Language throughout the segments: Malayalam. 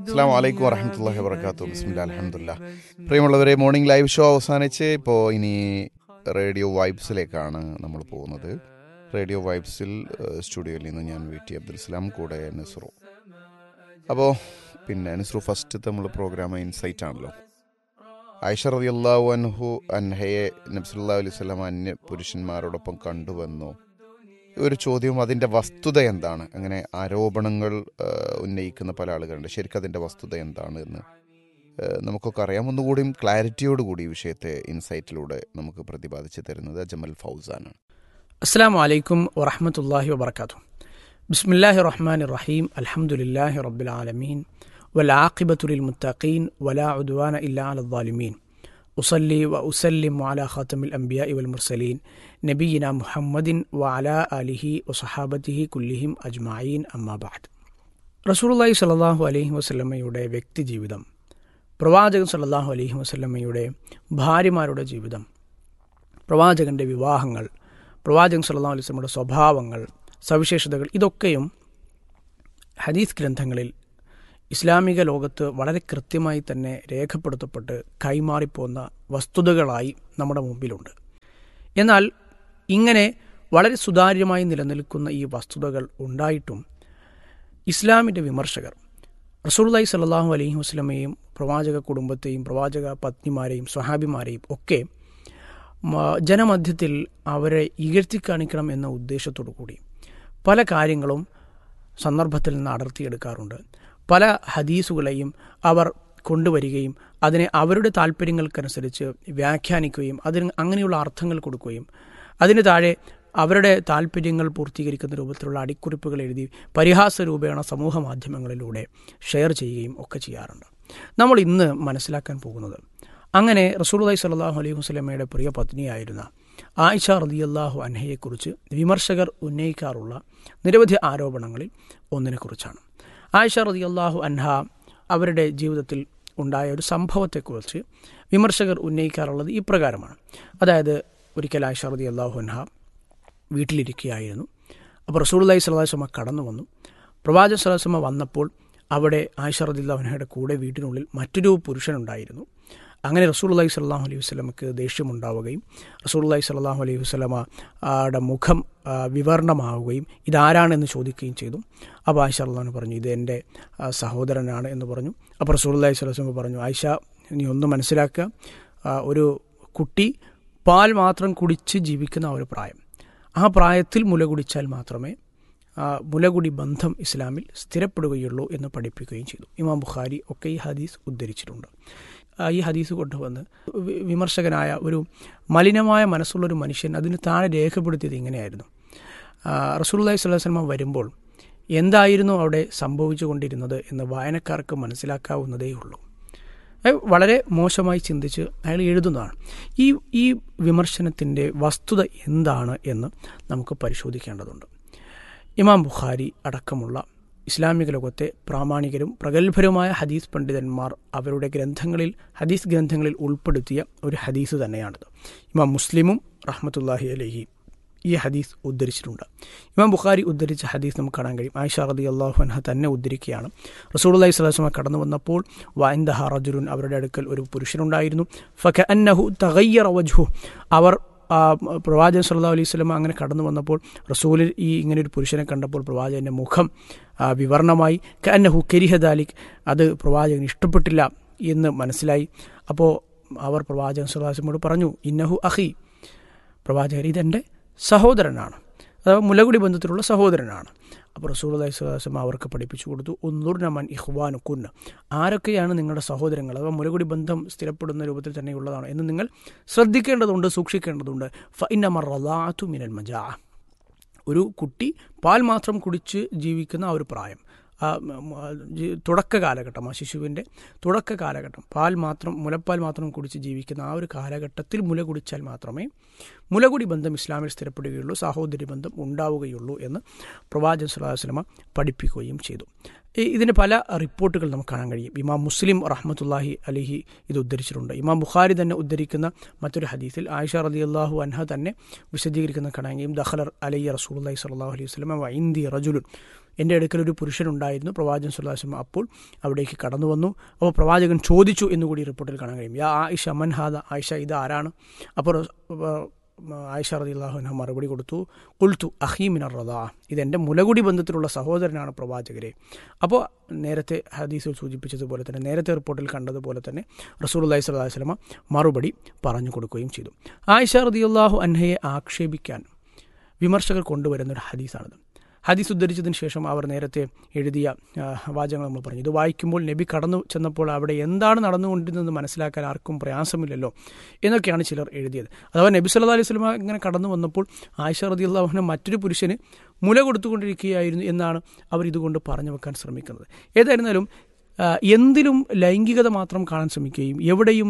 അസ്സാം വലൈക്കും വറഹമത്തല്ലാഹി വർക്കാത്തു ബിസ്മില്ല അലഹമുല്ല പ്രിയമുള്ളവരെ മോർണിംഗ് ലൈവ് ഷോ അവസാനിച്ച് ഇപ്പോൾ ഇനി റേഡിയോ വൈബ്സിലേക്കാണ് നമ്മൾ പോകുന്നത് റേഡിയോ വൈബ്സിൽ ഏഹ്, സ്റ്റുഡിയോയിൽ നിന്ന് ഞാൻ വി ടി അബ്ദുൽ സലാം കൂടെ നസ്രു അപ്പോൾ പിന്നെ നസ്രു ഫസ്റ്റത്തെ നമ്മൾ പ്രോഗ്രാം ഇൻസൈറ്റ് ആണല്ലോ ആയിഷ റതി അള്ളാഹു അൻഹു അൻഹയെ നബ്സല്ലാ അലൈഹി സ്വലാം അന്യ പുരുഷന്മാരോടൊപ്പം കണ്ടുവന്നു ഒരു ചോദ്യം അതിൻ്റെ വസ്തുത എന്താണ് അങ്ങനെ ആരോപണങ്ങൾ ആ, ഉന്നയിക്കുന്ന പല ആളുകളുണ്ട് ശരിക്കും അതിൻ്റെ വസ്തുത എന്താണ് എന്ന് ആ, നമുക്കൊക്കെ അറിയാം ഒന്നുകൂടിയും ക്ലാരിറ്റിയോട് കൂടി ഈ വിഷയത്തെ ഇൻസൈറ്റിലൂടെ നമുക്ക് പ്രതിപാദിച്ച് തരുന്നത് അജമൽ ഫൗസാനാണ് അസ്സാം വലൈക്കും വറഹമത്തല്ലാഹി വബർക്കാത്തു ബിസ്മില്ലാഹി റഹ്മാൻ റഹീം അൽഹംദുലില്ലാഹി റബ്ബിൽ ആലമീൻ വലാഖിബത്തുലിൽ മുത്തഖീൻ വലാ ഉദ്വാന ഇല്ലാ അലദ്ദാലിമീൻ ഉസല്ലി വ ഉസല്ലിം അലാ ഖാത്തമിൽ അംബിയ ഇവൽ മുർസലീൻ നബീന മുഹമ്മദിൻ വ അലാ അലിഹി വസഹാബത്തിഹി കുല്ലിഹിം അജ്മായീൻ അമ്മാബാദ് റസൂലുള്ളാഹി സ്വല്ലല്ലാഹു അലൈഹി വസല്ലമയുടെ വ്യക്തി ജീവിതം പ്രവാചകൻ സല്ലല്ലാഹു അലൈഹി വസല്ലമയുടെ ഭാര്യമാരുടെ ജീവിതം പ്രവാചകന്റെ വിവാഹങ്ങൾ പ്രവാചകൻ സല്ലല്ലാഹു അലൈഹി വസല്ലമയുടെ സ്വഭാവങ്ങൾ സവിശേഷതകൾ ഇതൊക്കെയും ഹദീസ് ഗ്രന്ഥങ്ങളിൽ ഇസ്ലാമിക ലോകത്ത് വളരെ കൃത്യമായി തന്നെ രേഖപ്പെടുത്തപ്പെട്ട് കൈമാറിപ്പോന്ന വസ്തുതകളായി നമ്മുടെ മുമ്പിലുണ്ട് എന്നാൽ ഇങ്ങനെ വളരെ സുതാര്യമായി നിലനിൽക്കുന്ന ഈ വസ്തുതകൾ ഉണ്ടായിട്ടും ഇസ്ലാമിൻ്റെ വിമർശകർ റസൂലുള്ളാഹി സ്വല്ലല്ലാഹു അലൈഹി വസല്ലമയെയും പ്രവാചക കുടുംബത്തെയും പ്രവാചക പത്നിമാരെയും സ്വഹാബിമാരെയും ഒക്കെ മ- ജനമധ്യത്തിൽ അവരെ ഇകഴ്ത്തി കാണിക്കണം എന്ന ഉദ്ദേശത്തോടു കൂടി പല കാര്യങ്ങളും സന്ദർഭത്തിൽ നിന്ന് അടർത്തിയെടുക്കാറുണ്ട് പല ഹദീസുകളെയും അവർ കൊണ്ടുവരികയും അതിനെ അവരുടെ താല്പര്യങ്ങൾക്കനുസരിച്ച് വ്യാഖ്യാനിക്കുകയും അതിന് അങ്ങനെയുള്ള അർത്ഥങ്ങൾ കൊടുക്കുകയും അതിന് താഴെ അവരുടെ താല്പര്യങ്ങൾ പൂർത്തീകരിക്കുന്ന രൂപത്തിലുള്ള അടിക്കുറിപ്പുകൾ എഴുതി പരിഹാസ രൂപേണ സമൂഹ മാധ്യമങ്ങളിലൂടെ ഷെയർ ചെയ്യുകയും ഒക്കെ ചെയ്യാറുണ്ട് നമ്മൾ ഇന്ന് മനസ്സിലാക്കാൻ പോകുന്നത് അങ്ങനെ റസൂലുള്ളാഹി സ്വല്ലല്ലാഹു അലൈഹി വസല്ലമയുടെ പ്രിയ പത്നിയായിരുന്ന ആയിഷ റളിയല്ലാഹു അൻഹയെക്കുറിച്ച് വിമർശകർ ഉന്നയിക്കാറുള്ള നിരവധി ആരോപണങ്ങളിൽ ഒന്നിനെക്കുറിച്ചാണ് ആയിഷ റളിയല്ലാഹു അൻഹ അവരുടെ ജീവിതത്തിൽ ഉണ്ടായ ഒരു സംഭവത്തെക്കുറിച്ച് വിമർശകർ ഉന്നയിക്കാറുള്ളത് ഇപ്രകാരമാണ് അതായത് ഒരിക്കൽ ആയിഷ റളിയല്ലാഹു അൻഹ വീട്ടിലിരിക്കുകയായിരുന്നു അപ്പോൾ റസൂലുള്ളാഹി സ്വല്ലല്ലാഹു അലൈഹി വസല്ലമ കടന്നു വന്നു പ്രവാചക സ്വല്ലല്ലാഹു അലൈഹി വസല്ലമ വന്നപ്പോൾ അവിടെ ആയിഷ റളിയല്ലാഹു അൻഹയുടെ കൂടെ വീട്ടിനുള്ളിൽ മറ്റൊരു പുരുഷനുണ്ടായിരുന്നു അങ്ങനെ റസൂലുള്ളാഹി സ്വല്ലല്ലാഹു അലൈഹി വസല്ലമക്ക് ദേഷ്യമുണ്ടാവുകയും റസൂലുള്ളാഹി സ്വല്ലല്ലാഹു അലൈഹി വസല്ലമ ആടെ മുഖം ആ, വിവരണമാവുകയും ഇതാരാണെന്ന് ചോദിക്കുകയും ചെയ്തു അപ്പോൾ ആയിഷ അള്ളഹാൻ പറഞ്ഞു ഇത് എൻ്റെ ആ, സഹോദരനാണ് എന്ന് പറഞ്ഞു അപ്പോൾ റസൂലുള്ളാഹി സ്വല്ലല്ലാഹു അലൈഹി വസല്ലമ പറഞ്ഞു ആയിഷ നീ ഒന്ന് മനസ്സിലാക്കുക ആ, ഒരു കുട്ടി പാൽ മാത്രം കുടിച്ച് ജീവിക്കുന്ന ആ ഒരു പ്രായം ആ പ്രായത്തിൽ മുല കുടിച്ചാൽ മാത്രമേ ആ, മുലകുടി ബന്ധം ഇസ്ലാമിൽ സ്ഥിരപ്പെടുകയുള്ളൂ എന്ന് പഠിപ്പിക്കുകയും ചെയ്തു ഇമാം ബുഖാരി ഒക്കെ ഈ ഹദീസ് ഉദ്ധരിച്ചിട്ടുണ്ട് ആ, ഈ ഹദീസ് കൊണ്ടുവന്ന് വി- വിമർശകനായ ഒരു മലിനമായ മനസ്സുള്ള ഒരു മനുഷ്യൻ അതിന് താഴെ രേഖപ്പെടുത്തിയത് ഇങ്ങനെയായിരുന്നു റസൂലുള്ളാഹി സ്വല്ലല്ലാഹു അലൈഹി വസല്ലം വരുമ്പോൾ എന്തായിരുന്നു അവിടെ സംഭവിച്ചു കൊണ്ടിരുന്നത് എന്ന് വായനക്കാർക്ക് മനസ്സിലാക്കാവുന്നതേ ഉള്ളൂ അയാൾ വളരെ മോശമായി ചിന്തിച്ച് അയാൾ എഴുതുന്നതാണ് ഈ ഈ വിമർശനത്തിൻ്റെ വസ്തുത എന്താണ് എന്ന് നമുക്ക് പരിശോധിക്കേണ്ടതുണ്ട് ഇമാം ബുഖാരി അടക്കമുള്ള ഇസ്ലാമിക ലോകത്തെ പ്രാമാണികരും പ്രഗത്ഭരുമായ ഹദീസ് പണ്ഡിതന്മാർ അവരുടെ ഗ്രന്ഥങ്ങളിൽ ഹദീസ് ഗ്രന്ഥങ്ങളിൽ ഉൾപ്പെടുത്തിയ ഒരു ഹദീസ് തന്നെയാണിത് ഇമാം മുസ്ലിമും റഹ്മത്തുല്ലാഹി അലഹി ഈ ഹദീസ് ഉദ്ധരിച്ചിട്ടുണ്ട് ഇമാം ബുഖാരി ഉദ്ധരിച്ച ഹദീസ് നമുക്ക് കാണാൻ കഴിയും ആയിഷ റതി അള്ളാഹു അൻഹ തന്നെ ഉദ്ധരിക്കുകയാണ് റസൂലുള്ളാഹി സ്വല്ലല്ലാഹു അലൈഹി വസല്ലം കടന്നു വന്നപ്പോൾ വൈന്ദഹ റജുലുൻ അവരുടെ അടുക്കൽ ഒരു പുരുഷനുണ്ടായിരുന്നു ഫക അന്നഹു തഗയ്യറ വജ്ഹു അവർ ആ, പ്രവാചകൻ സല്ലല്ലാഹു അലൈഹി വസല്ലം അങ്ങനെ കടന്നു വന്നപ്പോൾ റസൂലിൽ ഈ ഇങ്ങനെ ഒരു പുരുഷനെ കണ്ടപ്പോൾ പ്രവാചകന്റെ മുഖം ആ, വിവരണമായി കന്നഹു കരിഹദാലിക് അത് പ്രവാചകന് ഇഷ്ടപ്പെട്ടില്ല എന്ന് മനസ്സിലായി അപ്പോൾ അവർ പ്രവാചകൻ സല്ലല്ലാഹു അലൈഹി വസല്ലമയോട് പറഞ്ഞു ഇന്നഹു അഹി പ്രവാചകർ ഇതെൻ്റെ സഹോദരനാണ് അഥവാ മുലകുടി ബന്ധത്തിലുള്ള സഹോദരനാണ് അപ്പോൾ റസൂൽ അലൈഹി സ്വലാസം അവർക്ക് പഠിപ്പിച്ചു കൊടുത്തു ഒന്നൂർനമൻ ഇഹ്വാനു കുന്ന ആരൊക്കെയാണ് നിങ്ങളുടെ സഹോദരങ്ങൾ അഥവാ മുലകുടി ബന്ധം സ്ഥിരപ്പെടുന്ന രൂപത്തിൽ തന്നെയുള്ളതാണ് എന്ന് നിങ്ങൾ ശ്രദ്ധിക്കേണ്ടതുണ്ട് സൂക്ഷിക്കേണ്ടതുണ്ട് ഫൈനമർ റലാത്തു മിനൽ മജാ ഒരു കുട്ടി പാൽ മാത്രം കുടിച്ച് ജീവിക്കുന്ന ആ ഒരു പ്രായം ആ മ- മ- ജി- തുടക്ക കാലഘട്ടം ആ ശിശുവിൻ്റെ തുടക്ക കാലഘട്ടം പാൽ മാത്രം മുലപ്പാൽ മാത്രം കുടിച്ച് ജീവിക്കുന്ന ആ ഒരു കാലഘട്ടത്തിൽ മുല കുടിച്ചാൽ മാത്രമേ മുലകുടി ബന്ധം ഇസ്ലാമിൽ സ്ഥിരപ്പെടുകയുള്ളൂ സഹോദരി ബന്ധം ഉണ്ടാവുകയുള്ളൂ എന്ന് പ്രവാചകൻ സുല്ലാ വസ്ലമ പഠിപ്പിക്കുകയും ചെയ്തു ഈ- ഇതിന് പല റിപ്പോർട്ടുകൾ നമുക്ക് കാണാൻ കഴിയും ഇമാം മുസ്ലിം റഹ്മത്തുല്ലാഹി അലിഹി ഇത് ഉദ്ധരിച്ചിട്ടുണ്ട് ഇമാം ബുഖാരി തന്നെ ഉദ്ധരിക്കുന്ന മറ്റൊരു ഹദീസിൽ ആയിഷ റതി അള്ളാഹു അൻഹ തന്നെ വിശദീകരിക്കുന്ന കാണാൻ കഴിയും ദഹലർ അലയ്യ റസൂലി സ്വല്ലാഹു അലൈഹി വസ്ലമ വൈന്ദി റജുലുൻ എൻ്റെ അടുക്കൽ ഒരു പുരുഷനുണ്ടായിരുന്നു പ്രവാചകൻ സുല്ലാസ്ലം അപ്പോൾ അവിടേക്ക് കടന്നു വന്നു അപ്പോൾ പ്രവാചകൻ ചോദിച്ചു എന്നുകൂടി റിപ്പോർട്ടിൽ കാണാൻ കഴിയും യാ ആയിഷ മൻഹാദ ആയിഷ ഇത് ആരാണ് അപ്പോൾ ആയിഷ റതി അള്ളാഹുന മറുപടി കൊടുത്തു കുൽത്തു അഹീമിനർ റദാ ഇതെൻ്റെ മുലകുടി ബന്ധത്തിലുള്ള സഹോദരനാണ് പ്രവാചകരെ അപ്പോൾ നേരത്തെ ഹദീസിൽ സൂചിപ്പിച്ചതുപോലെ തന്നെ നേരത്തെ റിപ്പോർട്ടിൽ കണ്ടതുപോലെ തന്നെ റസൂൽ അള്ളഹി സ്വലാഹു വസ്ലമ മറുപടി പറഞ്ഞു കൊടുക്കുകയും ചെയ്തു ആയിഷ റതി അള്ളാഹു അൻഹയെ ആക്ഷേപിക്കാൻ വിമർശകർ കൊണ്ടുവരുന്ന ഒരു ഹദീസാണിത് ഹദീസ് ഉദ്ധരിച്ചതിന് ശേഷം അവർ നേരത്തെ എഴുതിയ വാചകങ്ങൾ നമ്മൾ പറഞ്ഞു ഇത് വായിക്കുമ്പോൾ നബി കടന്നു ചെന്നപ്പോൾ അവിടെ എന്താണ് നടന്നുകൊണ്ടിരുന്നത് മനസ്സിലാക്കാൻ ആർക്കും പ്രയാസമില്ലല്ലോ എന്നൊക്കെയാണ് ചിലർ എഴുതിയത് അഥവാ നബി സല്ലാ അലൈഹി സ്വലമ ഇങ്ങനെ കടന്നു വന്നപ്പോൾ ആയിഷ റതി അള്ളാഹുവിനെ മറ്റൊരു പുരുഷന് മുല കൊടുത്തുകൊണ്ടിരിക്കുകയായിരുന്നു എന്നാണ് അവർ ഇതുകൊണ്ട് പറഞ്ഞു വെക്കാൻ ശ്രമിക്കുന്നത് ഏതായിരുന്നാലും എന്തിലും ലൈംഗികത മാത്രം കാണാൻ ശ്രമിക്കുകയും എവിടെയും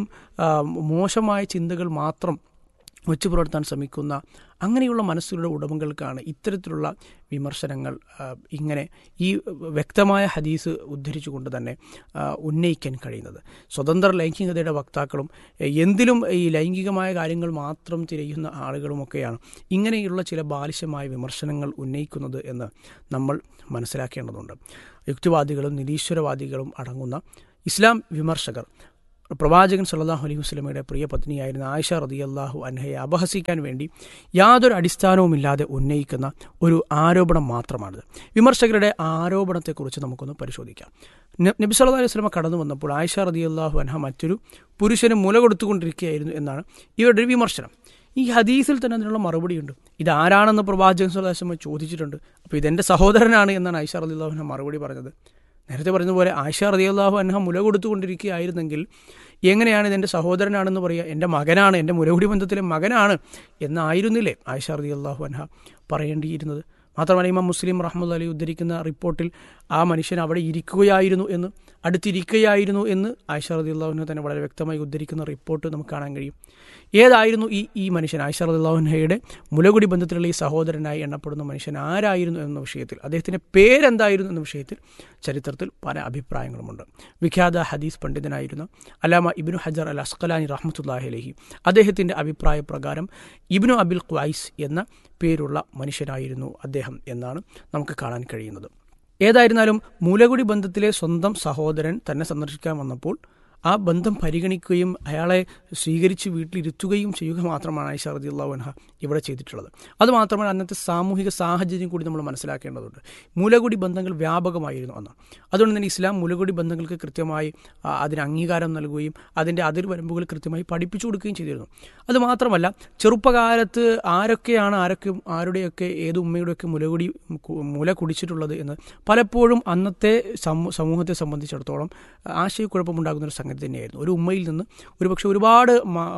മോശമായ ചിന്തകൾ മാത്രം വെച്ചു പുലർത്താൻ ശ്രമിക്കുന്ന അങ്ങനെയുള്ള മനസ്സുകളുടെ ഉടമകൾക്കാണ് ഇത്തരത്തിലുള്ള വിമർശനങ്ങൾ ഇങ്ങനെ ഈ വ്യക്തമായ ഹദീസ് ഉദ്ധരിച്ചുകൊണ്ട് തന്നെ ഉന്നയിക്കാൻ കഴിയുന്നത് സ്വതന്ത്ര ലൈംഗികതയുടെ വക്താക്കളും എന്തിലും ഈ ലൈംഗികമായ കാര്യങ്ങൾ മാത്രം തിരയുന്ന ആളുകളുമൊക്കെയാണ് ഇങ്ങനെയുള്ള ചില ബാലിശമായ വിമർശനങ്ങൾ ഉന്നയിക്കുന്നത് എന്ന് നമ്മൾ മനസ്സിലാക്കേണ്ടതുണ്ട് യുക്തിവാദികളും നിരീശ്വരവാദികളും അടങ്ങുന്ന ഇസ്ലാം വിമർശകർ പ്രവാചകൻ സല്ലാഹു അലൈഹി വസ്ലമയുടെ പ്രിയ പത്നിയായിരുന്ന ആയിഷ റതി അള്ളാഹു അൻഹയെ അപഹസിക്കാൻ വേണ്ടി യാതൊരു അടിസ്ഥാനവുമില്ലാതെ ഉന്നയിക്കുന്ന ഒരു ആരോപണം മാത്രമാണിത് വിമർശകരുടെ ആരോപണത്തെക്കുറിച്ച് നമുക്കൊന്ന് പരിശോധിക്കാം നബി സല്ലാ അലൈഹി വസ്ലമ കടന്നു വന്നപ്പോൾ ആയിഷ റതി അള്ളാഹു അൻഹ മറ്റൊരു പുരുഷന് മുല കൊടുത്തുകൊണ്ടിരിക്കുകയായിരുന്നു എന്നാണ് ഇവരുടെ വിമർശനം ഈ ഹദീസിൽ തന്നെ അതിനുള്ള മറുപടിയുണ്ട് ഇതാരാണെന്ന് പ്രവാചകൻ സല്ലാസ്ലമ ചോദിച്ചിട്ടുണ്ട് അപ്പോൾ ഇതെൻ്റെ സഹോദരനാണ് എന്നാണ് ആയിഷ റതി അള്ളാഹുന മറുപടി പറഞ്ഞത് നേരത്തെ പറഞ്ഞതുപോലെ ആയിഷ റതിയല്ലാഹു അൻഹ മുല കൊടുത്തുകൊണ്ടിരിക്കുകയായിരുന്നെങ്കിൽ എങ്ങനെയാണ് ഇതെൻ്റെ സഹോദരനാണെന്ന് പറയുക എൻ്റെ മകനാണ് എൻ്റെ മുലകുടി ബന്ധത്തിലെ മകനാണ് എന്നായിരുന്നില്ലേ ആയിഷ റതിയല്ലാഹു അൻഹ പറയേണ്ടിയിരുന്നത് മാത്രമല്ല ഇമാം മുസ്ലിം റഹ്മുല്ല അലി ഉദ്ധരിക്കുന്ന റിപ്പോർട്ടിൽ ആ മനുഷ്യൻ അവിടെ ഇരിക്കുകയായിരുന്നു എന്ന് അടുത്തിരിക്കുകയായിരുന്നു എന്ന് ആയിഷ റദിയുള്ളാഹുനെ തന്നെ വളരെ വ്യക്തമായി ഉദ്ധരിക്കുന്ന റിപ്പോർട്ട് നമുക്ക് കാണാൻ കഴിയും ഏതായിരുന്നു ഈ ഈ മനുഷ്യൻ ആയിഷ റദിയുള്ളാഹുനയുടെ മുലകുടി ബന്ധത്തിലുള്ള ഈ സഹോദരനായി എണ്ണപ്പെടുന്ന മനുഷ്യൻ ആരായിരുന്നു എന്ന വിഷയത്തിൽ അദ്ദേഹത്തിൻ്റെ പേരെന്തായിരുന്നു എന്ന വിഷയത്തിൽ ചരിത്രത്തിൽ പല അഭിപ്രായങ്ങളുമുണ്ട് വിഖ്യാത ഹദീസ് പണ്ഡിതനായിരുന്ന അലാമ ഇബിനു ഹജർ അൽ അസ്കലാനി റഹ്മത്തുല്ലാഹി അലഹി അദ്ദേഹത്തിൻ്റെ അഭിപ്രായ പ്രകാരം ഇബിനു അബിൽ ഖ്വൈസ് എന്ന പേരുള്ള മനുഷ്യനായിരുന്നു അദ്ദേഹം എന്നാണ് നമുക്ക് കാണാൻ കഴിയുന്നത് ഏതായിരുന്നാലും മൂലകുടി ബന്ധത്തിലെ സ്വന്തം സഹോദരൻ തന്നെ സന്ദർശിക്കാൻ വന്നപ്പോൾ ആ ബന്ധം പരിഗണിക്കുകയും അയാളെ സ്വീകരിച്ച് വീട്ടിലിരുത്തുകയും ചെയ്യുക മാത്രമാണ് ഐഷ റതി അള്ളാഹുൻഹ ഇവിടെ ചെയ്തിട്ടുള്ളത് അതുമാത്രമല്ല അന്നത്തെ സാമൂഹിക സാഹചര്യം കൂടി നമ്മൾ മനസ്സിലാക്കേണ്ടതുണ്ട് മൂലകുടി ബന്ധങ്ങൾ വ്യാപകമായിരുന്നു അന്ന് അതുകൊണ്ട് തന്നെ ഇസ്ലാം മൂലകുടി ബന്ധങ്ങൾക്ക് കൃത്യമായി അതിന് അംഗീകാരം നൽകുകയും അതിൻ്റെ അതിർവരമ്പുകൾ കൃത്യമായി പഠിപ്പിച്ചു കൊടുക്കുകയും ചെയ്തിരുന്നു അതുമാത്രമല്ല ചെറുപ്പകാലത്ത് ആരൊക്കെയാണ് ആരൊക്കെ ആരുടെയൊക്കെ ഏത് ഉമ്മയുടെയൊക്കെ മുലകുടി മുല കുടിച്ചിട്ടുള്ളത് എന്ന് പലപ്പോഴും അന്നത്തെ സമൂഹത്തെ സംബന്ധിച്ചിടത്തോളം ആശയക്കുഴപ്പമുണ്ടാകുന്ന ഒരു സംഗതി തന്നെയായിരുന്നു ഒരു ഉമ്മയിൽ നിന്ന് ഒരുപക്ഷെ ഒരുപാട്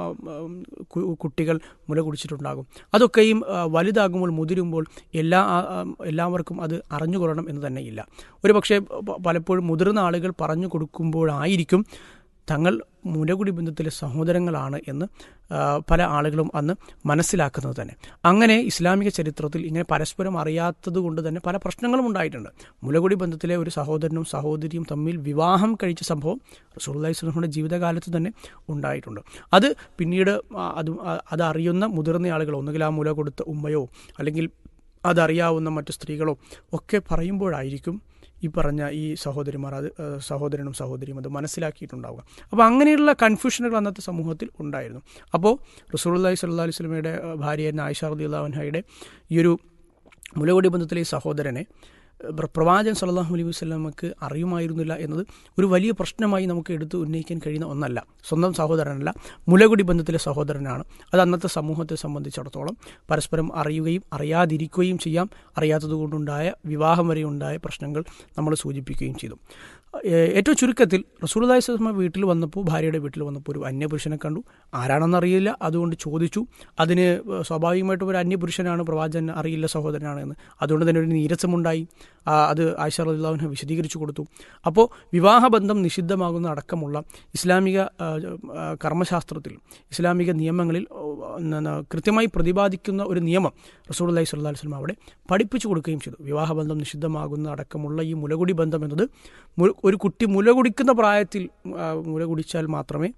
കുട്ടികൾ മുല കുടിച്ചിട്ടുണ്ടാകും അതൊക്കെയും വലുതാകുമ്പോൾ മുതിരുമ്പോൾ എല്ലാ എല്ലാവർക്കും അത് അറിഞ്ഞുകൊള്ളണം എന്ന് തന്നെ ഇല്ല ഒരുപക്ഷെ പലപ്പോഴും മുതിർന്ന ആളുകൾ പറഞ്ഞു കൊടുക്കുമ്പോഴായിരിക്കും തങ്ങൾ മുലകുടി ബന്ധത്തിലെ സഹോദരങ്ങളാണ് എന്ന് പല ആളുകളും അന്ന് മനസ്സിലാക്കുന്നത് തന്നെ അങ്ങനെ ഇസ്ലാമിക ചരിത്രത്തിൽ ഇങ്ങനെ പരസ്പരം അറിയാത്തത് കൊണ്ട് തന്നെ പല പ്രശ്നങ്ങളും ഉണ്ടായിട്ടുണ്ട് മുലകുടി ബന്ധത്തിലെ ഒരു സഹോദരനും സഹോദരിയും തമ്മിൽ വിവാഹം കഴിച്ച സംഭവം റസൂള്ളി സ്വലമിയുടെ ജീവിതകാലത്ത് തന്നെ ഉണ്ടായിട്ടുണ്ട് അത് പിന്നീട് അത് അത് അറിയുന്ന മുതിർന്ന ആളുകൾ ഒന്നുകിൽ ആ മുല കൊടുത്ത ഉമ്മയോ അല്ലെങ്കിൽ അതറിയാവുന്ന മറ്റു സ്ത്രീകളോ ഒക്കെ പറയുമ്പോഴായിരിക്കും ഈ പറഞ്ഞ ഈ സഹോദരിമാർ അത് സഹോദരനും സഹോദരിയും അത് മനസ്സിലാക്കിയിട്ടുണ്ടാവുക അപ്പോൾ അങ്ങനെയുള്ള കൺഫ്യൂഷനുകൾ അന്നത്തെ സമൂഹത്തിൽ ഉണ്ടായിരുന്നു അപ്പോൾ റസൂള്ളി സല്ലാ അലൈഹി സ്വലമയുടെ ഭാര്യയായിരുന്ന ആയിഷ റദി അള്ളാഹുൻഹയുടെ ഈ ഒരു മുലകൊടി ബന്ധത്തിലെ ഈ സഹോദരനെ പ്രവാചകൻ സല്ലാഹു അലൈഹി വസ്ലമക്ക് അറിയുമായിരുന്നില്ല എന്നത് ഒരു വലിയ പ്രശ്നമായി നമുക്ക് എടുത്ത് ഉന്നയിക്കാൻ കഴിയുന്ന ഒന്നല്ല സ്വന്തം സഹോദരനല്ല മുലകുടി ബന്ധത്തിലെ സഹോദരനാണ് അത് അന്നത്തെ സമൂഹത്തെ സംബന്ധിച്ചിടത്തോളം പരസ്പരം അറിയുകയും അറിയാതിരിക്കുകയും ചെയ്യാം അറിയാത്തതുകൊണ്ടുണ്ടായ വിവാഹം വരെ ഉണ്ടായ പ്രശ്നങ്ങൾ നമ്മൾ സൂചിപ്പിക്കുകയും ചെയ്തു ഏറ്റവും ചുരുക്കത്തിൽ റസൂൽദായ് സ്വസ്മ വീട്ടിൽ വന്നപ്പോൾ ഭാര്യയുടെ വീട്ടിൽ വന്നപ്പോൾ ഒരു അന്യപുരുഷനെ കണ്ടു ആരാണെന്നറിയില്ല അതുകൊണ്ട് ചോദിച്ചു അതിന് സ്വാഭാവികമായിട്ടും ഒരു അന്യപുരുഷനാണ് പ്രവാചകൻ അറിയില്ല സഹോദരനാണ് എന്ന് അതുകൊണ്ട് തന്നെ ഒരു നീരസമുണ്ടായി അത് ആയിഷ റദുല്ലാവിനെ വിശദീകരിച്ചു കൊടുത്തു അപ്പോൾ വിവാഹബന്ധം നിഷിദ്ധമാകുന്ന അടക്കമുള്ള ഇസ്ലാമിക കർമ്മശാസ്ത്രത്തിൽ ഇസ്ലാമിക നിയമങ്ങളിൽ കൃത്യമായി പ്രതിപാദിക്കുന്ന ഒരു നിയമം റസൂൽ അല്ലാഹി സ്വല്ലാ വസ്ലം അവിടെ പഠിപ്പിച്ചു കൊടുക്കുകയും ചെയ്തു വിവാഹബന്ധം നിഷിദ്ധമാകുന്ന അടക്കമുള്ള ഈ മുലകുടി ബന്ധം എന്നത് ഒരു കുട്ടി മുല കുടിക്കുന്ന പ്രായത്തിൽ മുല കുടിച്ചാൽ മാത്രമേ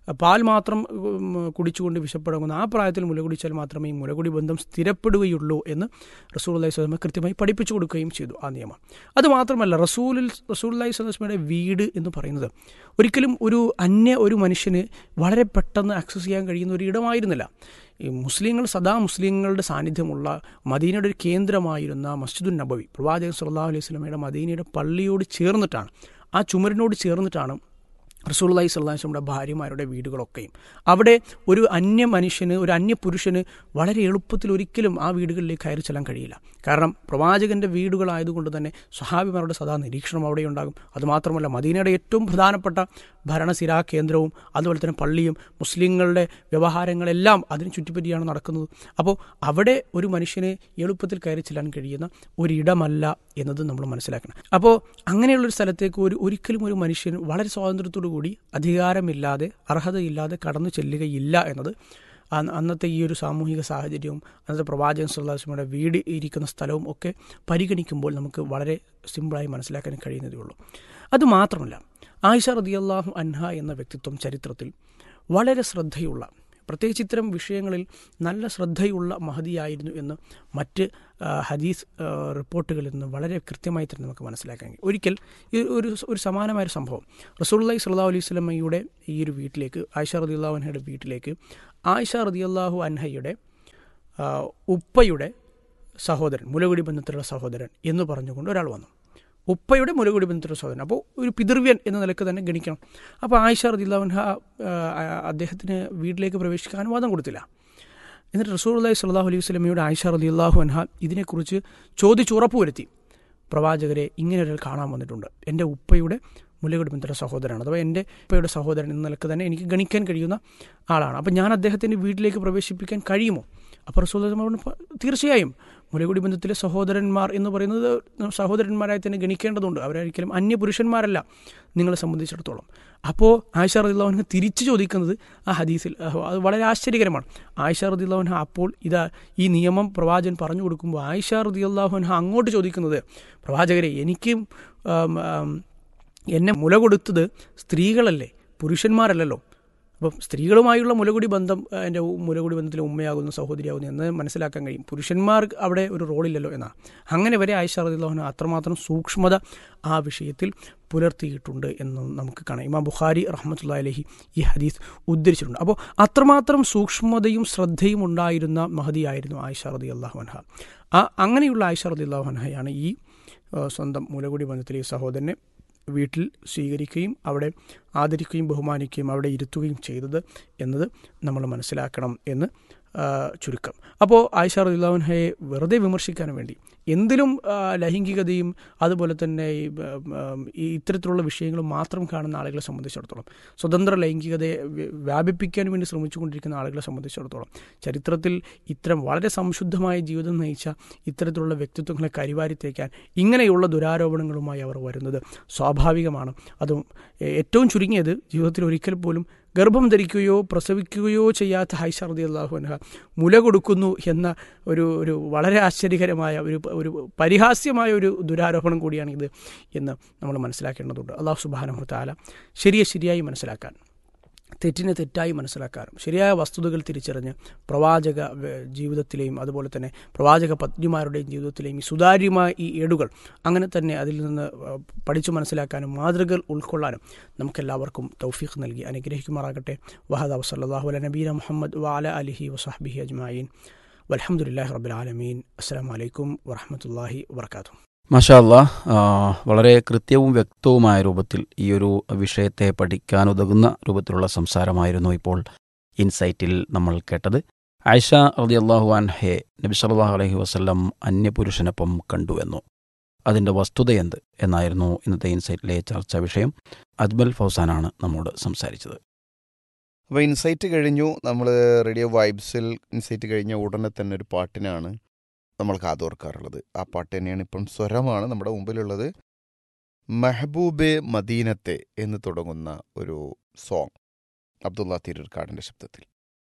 പാൽ മാത്രം ഉം, കുടിച്ചുകൊണ്ട് വിശപ്പടങ്ങുന്ന ആ പ്രായത്തിൽ മുല കുടിച്ചാൽ മാത്രമേ ഈ മുലകുടി ബന്ധം സ്ഥിരപ്പെടുകയുള്ളൂ എന്ന് റസൂൽ അള്ളഹി സ്വലമ കൃത്യമായി പഠിപ്പിച്ചു കൊടുക്കുകയും ചെയ്തു ആ നിയമം അത് മാത്രമല്ല റസൂലിൽ റസൂൽ അള്ളഹി സ്വലമയുടെ വീട് എന്ന് പറയുന്നത് ഒരിക്കലും ഒരു അന്യ ഒരു മനുഷ്യന് വളരെ പെട്ടെന്ന് ആക്സസ് ചെയ്യാൻ കഴിയുന്ന ഒരു ഇടമായിരുന്നില്ല ഈ മുസ്ലിങ്ങൾ സദാ മുസ്ലിങ്ങളുടെ സാന്നിധ്യമുള്ള മദീനയുടെ ഒരു കേന്ദ്രമായിരുന്ന മസ്ജിദുൻ നബവി പ്രവാചകൻ സല്ലല്ലാഹു അലൈഹി സ്വലമയുടെ മദീനയുടെ പള്ളിയോട് ചേർന്നിട്ടാണ് ആ ചുമരിനോട് ചേർന്നിട്ടാണ് റസൂള്ളി സ്വല്ലാസ്ലമിയുടെ ഭാര്യമാരുടെ വീടുകളൊക്കെയും അവിടെ ഒരു അന്യ മനുഷ്യന് ഒരു അന്യ പുരുഷന് വളരെ എളുപ്പത്തിൽ ഒരിക്കലും ആ വീടുകളിലേക്ക് കയറി ചെല്ലാൻ കഴിയില്ല കാരണം പ്രവാചകന്റെ വീടുകളായതുകൊണ്ട് തന്നെ സ്വഹാബിമാരുടെ സദാ നിരീക്ഷണം അവിടെ ഉണ്ടാകും അതുമാത്രമല്ല മദീനയുടെ ഏറ്റവും പ്രധാനപ്പെട്ട ഭരണസിരാ കേന്ദ്രവും അതുപോലെ തന്നെ പള്ളിയും മുസ്ലിങ്ങളുടെ വ്യവഹാരങ്ങളെല്ലാം അതിന് ചുറ്റിപ്പറ്റിയാണ് നടക്കുന്നത് അപ്പോൾ അവിടെ ഒരു മനുഷ്യന് എളുപ്പത്തിൽ കയറി ചെല്ലാൻ കഴിയുന്ന ഒരിടമല്ല എന്നത് നമ്മൾ മനസ്സിലാക്കണം അപ്പോൾ അങ്ങനെയുള്ളൊരു സ്ഥലത്തേക്ക് ഒരു ഒരിക്കലും ഒരു മനുഷ്യൻ വളരെ സ്വാതന്ത്ര്യത്തോടു കൂടി അധികാരമില്ലാതെ അർഹതയില്ലാതെ കടന്നു ചെല്ലുകയില്ല എന്നത് അന്ന് അന്നത്തെ ഈ ഒരു സാമൂഹിക സാഹചര്യവും അന്നത്തെ പ്രവാചകൻ സുല്ലാസ്മയുടെ വീട് ഇരിക്കുന്ന സ്ഥലവും ഒക്കെ പരിഗണിക്കുമ്പോൾ നമുക്ക് വളരെ സിമ്പിളായി മനസ്സിലാക്കാൻ കഴിയുന്നതേ ഉള്ളൂ അതുമാത്രമല്ല ആയിഷ റദിയല്ലാഹു അൻഹ എന്ന വ്യക്തിത്വം ചരിത്രത്തിൽ വളരെ ശ്രദ്ധയുള്ള പ്രത്യേകിച്ച് ഇത്തരം വിഷയങ്ങളിൽ നല്ല ശ്രദ്ധയുള്ള മഹതിയായിരുന്നു എന്ന് മറ്റ് ആ, ഹദീസ് ആ, റിപ്പോർട്ടുകളിൽ നിന്ന് വളരെ കൃത്യമായി തന്നെ നമുക്ക് മനസ്സിലാക്കാൻ കഴിയും ഒരിക്കൽ ഈ ഒരു ഒരു സമാനമായൊരു സംഭവം റസൂള്ളി സല്ലാ അലൈഹി സ്വലമയുടെ ഈ ഒരു വീട്ടിലേക്ക് ആയിഷ റദിയല്ലാഹു അൻഹയുടെ വീട്ടിലേക്ക് ആയിഷ റദിയല്ലാഹു അൻഹയുടെ ആ, ഉപ്പയുടെ സഹോദരൻ മുലകുടി ബന്ധത്തിലുള്ള സഹോദരൻ എന്ന് പറഞ്ഞുകൊണ്ട് ഒരാൾ വന്നു ഉപ്പയുടെ മുലകുടി ബന്ധത്തിലുള്ള സഹോദരൻ അപ്പോൾ ഒരു പിതൃവ്യൻ എന്ന നിലക്ക് തന്നെ ഗണിക്കണം അപ്പോൾ ആയിഷ റദില്ലാവൻഹ അദ്ദേഹത്തിന് വീട്ടിലേക്ക് പ്രവേശിക്കാൻ അനുവാദം കൊടുത്തില്ല എന്നിട്ട് റസൂൽ അള്ളഹി സ്വല്ലാഹു അലൈഹി വസ്ലമയുടെ ആയിഷ റദിയല്ലാഹു അൻഹ ഇതിനെക്കുറിച്ച് ചോദിച്ച് ഉറപ്പുവരുത്തി പ്രവാചകരെ ഇങ്ങനെ ഒരാൾ കാണാൻ വന്നിട്ടുണ്ട് എൻ്റെ ഉപ്പയുടെ മുലകുടി ബന്ധത്തിലുള്ള സഹോദരനാണ് അഥവാ എൻ്റെ ഉപ്പയുടെ സഹോദരൻ എന്ന നിലക്ക് തന്നെ എനിക്ക് ഗണിക്കാൻ കഴിയുന്ന ആളാണ് അപ്പം ഞാൻ അദ്ദേഹത്തിൻ്റെ വീട്ടിലേക്ക് പ്രവേശിപ്പിക്കാൻ കഴിയുമോ അപ്പോൾ റസൂൽ പറഞ്ഞു തീർച്ചയായും മുലകുടി ബന്ധത്തിലെ സഹോദരന്മാർ എന്ന് പറയുന്നത് സഹോദരന്മാരായി തന്നെ ഗണിക്കേണ്ടതുണ്ട് അവരൊരിക്കലും അന്യ പുരുഷന്മാരല്ല നിങ്ങളെ സംബന്ധിച്ചിടത്തോളം അപ്പോൾ ആയിഷ റദിള്ളവന് തിരിച്ചു ചോദിക്കുന്നത് ആ ഹദീസിൽ അഹ് അത് വളരെ ആശ്ചര്യകരമാണ് ആയിഷ റദിള്ളവൻഹ അപ്പോൾ ഇതാ ഈ നിയമം പ്രവാചകൻ പറഞ്ഞു കൊടുക്കുമ്പോൾ ആയിഷ റദിയല്ലാഹുൻഹ അങ്ങോട്ട് ചോദിക്കുന്നത് പ്രവാചകരെ എനിക്കും ആം, ആം, എന്നെ മുല കൊടുത്തത് സ്ത്രീകളല്ലേ പുരുഷന്മാരല്ലല്ലോ അപ്പം സ്ത്രീകളുമായുള്ള മുലകുടി ബന്ധം ആ, എൻ്റെ ഉ- മുലകുടി ബന്ധത്തിലെ ഉമ്മയാകുന്നു സഹോദരിയാകുന്നു എന്ന് മനസ്സിലാക്കാൻ കഴിയും പുരുഷന്മാർക്ക് അവിടെ ഒരു റോളില്ലല്ലോ എന്നാണ് അങ്ങനെ വരെ ആയിഷ റദിള്ളാഹുന അത്രമാത്രം സൂക്ഷ്മത ആ വിഷയത്തിൽ പുലർത്തിയിട്ടുണ്ട് എന്ന് നമുക്ക് കാണാം ഇമാം ബുഖാരി റഹ്മത്തുള്ള അലഹി ഈ ഹദീസ് ഉദ്ധരിച്ചിട്ടുണ്ട് അപ്പോൾ അത്രമാത്രം സൂക്ഷ്മതയും ശ്രദ്ധയും ഉണ്ടായിരുന്ന മഹതിയായിരുന്നു ആയിഷ റതി അള്ളാഹുഅൻഹ ആ അങ്ങനെയുള്ള ആയിഷ റതി അള്ളാഹുഅൻഹയാണ് ഈ ആ, സ്വന്തം മുലകുടി ബന്ധത്തിലെ ഈ സഹോദരനെ വീട്ടിൽ സ്വീകരിക്കുകയും അവിടെ ആദരിക്കുകയും ബഹുമാനിക്കുകയും അവിടെ ഇരുത്തുകയും ചെയ്തത് എന്നത് നമ്മൾ മനസ്സിലാക്കണം എന്ന് ആ, ചുരുക്കം അപ്പോൾ ആയിഷ റദിള്ളാഹുൻഹയെ വെറുതെ വിമർശിക്കാൻ വേണ്ടി എന്തിലും ആ, ലൈംഗികതയും അതുപോലെ തന്നെ ഈ, ഉം, ഉം, ഈ ഇത്തരത്തിലുള്ള വിഷയങ്ങളും മാത്രം കാണുന്ന ആളുകളെ സംബന്ധിച്ചിടത്തോളം സ്വതന്ത്ര ലൈംഗികതയെ വ്യ- വ്യാപിപ്പിക്കാൻ വേണ്ടി ശ്രമിച്ചുകൊണ്ടിരിക്കുന്ന ആളുകളെ സംബന്ധിച്ചിടത്തോളം ചരിത്രത്തിൽ ഇത്തരം വളരെ സംശുദ്ധമായ ജീവിതം നയിച്ച ഇത്തരത്തിലുള്ള വ്യക്തിത്വങ്ങളെ കരിവാരിത്തേക്കാൻ ഇങ്ങനെയുള്ള ദുരാരോപണങ്ങളുമായി അവർ വരുന്നത് സ്വാഭാവികമാണ് അതും ഏ- ഏറ്റവും ചുരുങ്ങിയത് ജീവിതത്തിൽ ഒരിക്കൽ പോലും ഗർഭം ധരിക്കുകയോ പ്രസവിക്കുകയോ ചെയ്യാത്ത ഹൈഷർദി അള്ളാഹു അൻഹ മുല കൊടുക്കുന്നു എന്ന ഒരു ഒരു വളരെ ആശ്ചര്യകരമായ ഒരു ഒരു പരിഹാസ്യമായ ഒരു ദുരാരോപണം കൂടിയാണ് ഇത് എന്ന് നമ്മൾ മനസ്സിലാക്കേണ്ടതുണ്ട് അള്ളാഹു സുബാനഹു താല ശരിയെ ശരിയായി മനസ്സിലാക്കാൻ തെറ്റിനെ തെറ്റായി മനസ്സിലാക്കാനും ശരിയായ വസ്തുതകൾ തിരിച്ചറിഞ്ഞ് പ്രവാചക വേ- ജീവിതത്തിലെയും അതുപോലെ തന്നെ പ്രവാചക പത്നിമാരുടെയും ജീവിതത്തിലെയും ഈ സുതാര്യമായ ഈ ഏടുകൾ അങ്ങനെ തന്നെ അതിൽ നിന്ന് ആ, പഠിച്ചു മനസ്സിലാക്കാനും മാതൃകകൾ ഉൾക്കൊള്ളാനും നമുക്കെല്ലാവർക്കും തൗഫീഖ് നൽകി അനുഗ്രഹിക്കുമാറാകട്ടെ വഹദ വസല്ലാഹു അല നബീന മുഹമ്മദ് വാല അലിഹി വസാഹ്ബിഹി അജ്മായിൻ വലഹമുല്ലാഹി റബ്ബുലാലമീൻ അസ്സാം വലൈക്കും വറഹമത്തല്ലാഹി വർക്കാത്തു മാഷാ അല്ലാ ആ, വളരെ കൃത്യവും വ്യക്തവുമായ രൂപത്തിൽ ഈ ഒരു വിഷയത്തെ പഠിക്കാനുതകുന്ന രൂപത്തിലുള്ള സംസാരമായിരുന്നു ഇപ്പോൾ ഇൻസൈറ്റിൽ നമ്മൾ കേട്ടത് ആയിഷ റതി അള്ളാഹു അൻഹെ നബി സല്ലല്ലാഹു അലൈഹി വസല്ലം അന്യപുരുഷനൊപ്പം കണ്ടുവെന്നു അതിൻ്റെ വസ്തുതയെന്ത് എന്നായിരുന്നു ഇന്നത്തെ ഇൻസൈറ്റിലെ ചർച്ചാ വിഷയം അജ്മൽ ഫൗസാനാണ് നമ്മോട് സംസാരിച്ചത് അപ്പോൾ ഇൻസൈറ്റ് കഴിഞ്ഞു നമ്മൾ റേഡിയോ വൈബ്സിൽ ഇൻസൈറ്റ് കഴിഞ്ഞ ഉടനെ തന്നെ ഒരു പാട്ടിനാണ് നമ്മൾ കാതോർക്കാറുള്ളത് ആ പാട്ട് തന്നെയാണ് ഇപ്പം സ്വരമാണ് നമ്മുടെ മുമ്പിലുള്ളത് മെഹബൂബെ മദീനത്തെ എന്ന് തുടങ്ങുന്ന ഒരു സോങ് അബ്ദുള്ള തിരൂർക്കാടിൻ്റെ ശബ്ദത്തിൽ